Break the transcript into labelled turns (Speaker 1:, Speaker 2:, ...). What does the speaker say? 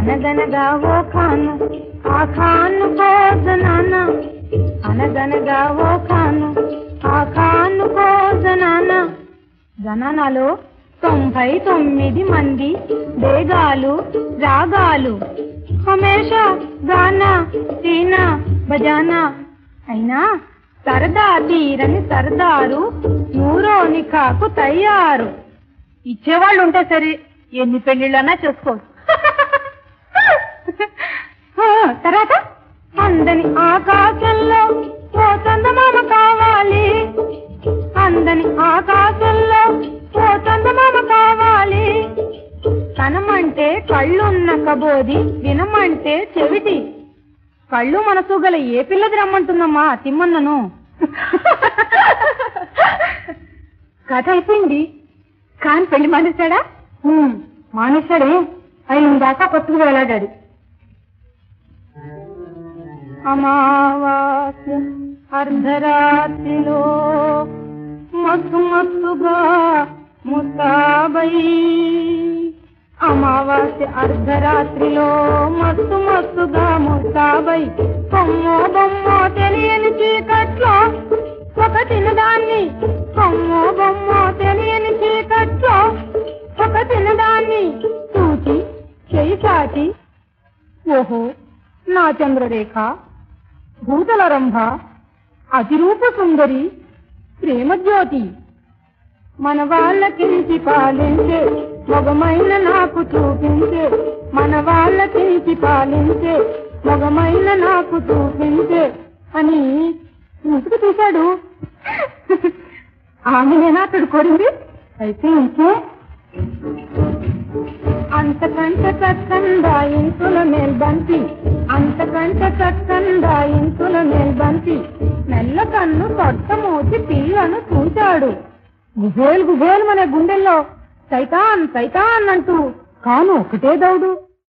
Speaker 1: అనగనగా ఓ ఖాను ఆ ఖాను కో జనానా అనగనగా ఓ ఖాను ఆ ఖాను కో జనానా జనానాలో తొంభై తొమ్మిది మంది వేగాలు రాగాలు హమేషా గానా తీనా బజానా అయినా సరదా తీరని సర్దారు నూరోని కాకు తయారు ఇచ్చేవాళ్ళు ఉంటే సరే ఎన్ని పెళ్లిళ్ళన్నా చేసుకోవచ్చు ఆ, తర్వాత అందని ఆకాశంలో ఓ చందమామ కావాలి అందని ఆకాశంలో ఓ చందమామ కావాలి కనమంటే కళ్ళున్న కబోది వినమంటే చెవిటి కళ్ళు మనసు గల ఏ పిల్లది రమ్మంటుందమ్మా తిమ్మన్నను కథ అయిపోయింది కాని పెళ్లి మానేశాడా ఉమ్, మానేశాడే అయిన దాకా కొత్తగా వెళ్ళాడాడు అమావాస్య అర్ధరాత్రిలో మత్తు మత్తుగా ముస్తాబై అమావాస్య అర్ధరాత్రిలో మత్తు మత్తుగా ముస్తాబై కొమ్మో బొమ్మో తెలియని చీకట్లో ఒక తినదాన్ని కొమ్మో బొమ్మో తెలియని చీకట్లో ఒక తినదాన్ని చూచి చేయి చాచి ఓహో నా చంద్రరేఖ భూతల రంభ అతిరూప సుందరి ప్రేమజ్యోతి మన వాళ్ళకించి పాలించే మగమైన నాకు చూపించే మన వాళ్ళకించి పాలించే మగమైన నాకు చూపించే అని ముసుగు తీశాడు ఆమెనేనా అతడు కోరింది అయితే ఇంకే అంతకంటే చక్కందా ఇంతుల మేల్బంతి అంతకంటే చక్కందా ఇంతుల మేల్బంతి మెల్ల కన్ను కొత్త మూసి పిల్లను చూశాడు గుబేలు గుబేలు మన గుండెల్లో సైతాన్ సైతాన్ అంటూ కాను ఒకటే దౌడు